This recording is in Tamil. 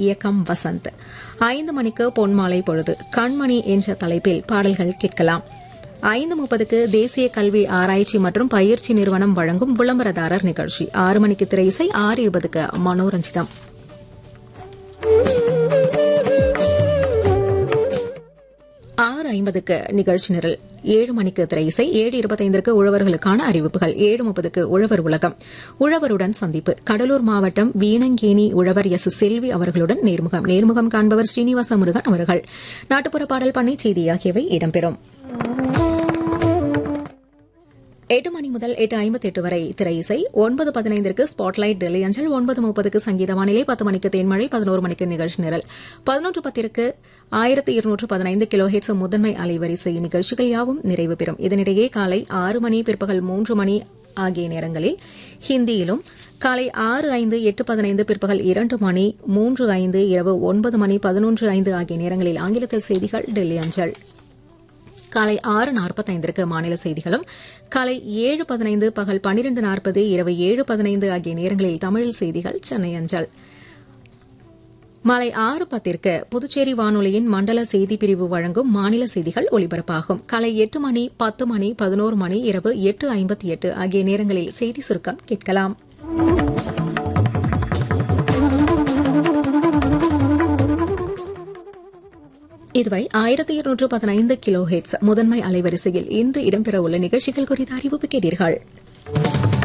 இயக்கம் வசந்த் ஐந்து மணிக்கு பொன்மாலை பொழுது கண்மணி என்ற தலைப்பில் பாடல்கள் கேட்கலாம் ஐந்து முப்பதுக்கு தேசிய கல்வி ஆராய்ச்சி மற்றும் பயிற்சி நிறுவனம் வழங்கும் விளம்பரதாரர் நிகழ்ச்சி ஆறு மணிக்கு திரை இசை ஆறு இருபதுக்கு மனோரஞ்சிதம் ஆறு ஐம்பதுக்கு நிகழ்ச்சி நிரல் ஏழு மணிக்கு திரை இசை ஏழு இருபத்தைந்திற்கு உழவர்களுக்கான அறிவிப்புகள் ஏழு முப்பதுக்கு உழவர் உலகம் உழவருடன் சந்திப்பு கடலூர் மாவட்டம் வீணங்கேணி உழவர் எஸ் செல்வி அவர்களுடன் நேர்முகம் நேர்முகம் காண்பவர் ஸ்ரீனிவாச முருகன் அவர்கள் நாட்டுப்புற பாடல் பண்ணை செய்தி ஆகியவை இடம்பெறும் எட்டு மணி முதல் எட்டு ஐம்பத்தி எட்டு வரை திரை இசை ஒன்பது பதினைந்திற்கு ஸ்பாட்லைட் டெல்லி அஞ்சல் ஒன்பது முப்பதுக்கு சங்கீத வானிலை பத்து மணிக்கு தேன்மழை பதினோரு மணிக்கு நிகழ்ச்சி நிரல் பதினொன்று பத்திற்கு ஆயிரத்தி இருநூற்று பதினைந்து கிலோ ஹெட்ஸ் முதன்மை அலைவரிசை நிகழ்ச்சிகள் யாவும் நிறைவு பெறும் இதனிடையே காலை ஆறு மணி பிற்பகல் மூன்று மணி ஆகிய நேரங்களில் ஹிந்தியிலும் காலை ஆறு ஐந்து எட்டு பதினைந்து பிற்பகல் இரண்டு மணி மூன்று ஐந்து இரவு ஒன்பது மணி பதினொன்று ஐந்து ஆகிய நேரங்களில் ஆங்கிலத்தில் செய்திகள் டெல்லி அஞ்சல் காலை ஆறு நாற்பத்தைந்திற்கு மாநில செய்திகளும் காலை ஏழு பதினைந்து பகல் பன்னிரண்டு நாற்பது இரவு ஏழு பதினைந்து ஆகிய நேரங்களில் தமிழில் செய்திகள் சென்னை அஞ்சல் மாலை ஆறு பத்திற்கு புதுச்சேரி வானொலியின் மண்டல செய்திப் பிரிவு வழங்கும் மாநில செய்திகள் ஒலிபரப்பாகும் காலை எட்டு மணி பத்து மணி பதினோரு மணி இரவு எட்டு ஐம்பத்தி எட்டு ஆகிய நேரங்களில் செய்தி சுருக்கம் கேட்கலாம் இதுவரை ஆயிரத்தி இருநூற்று பதினைந்து கிலோ ஹெட்ஸ் முதன்மை அலைவரிசையில் இன்று இடம்பெறவுள்ள நிகழ்ச்சிகள் குறித்த அறிவிப்பு கேட்டீர்கள்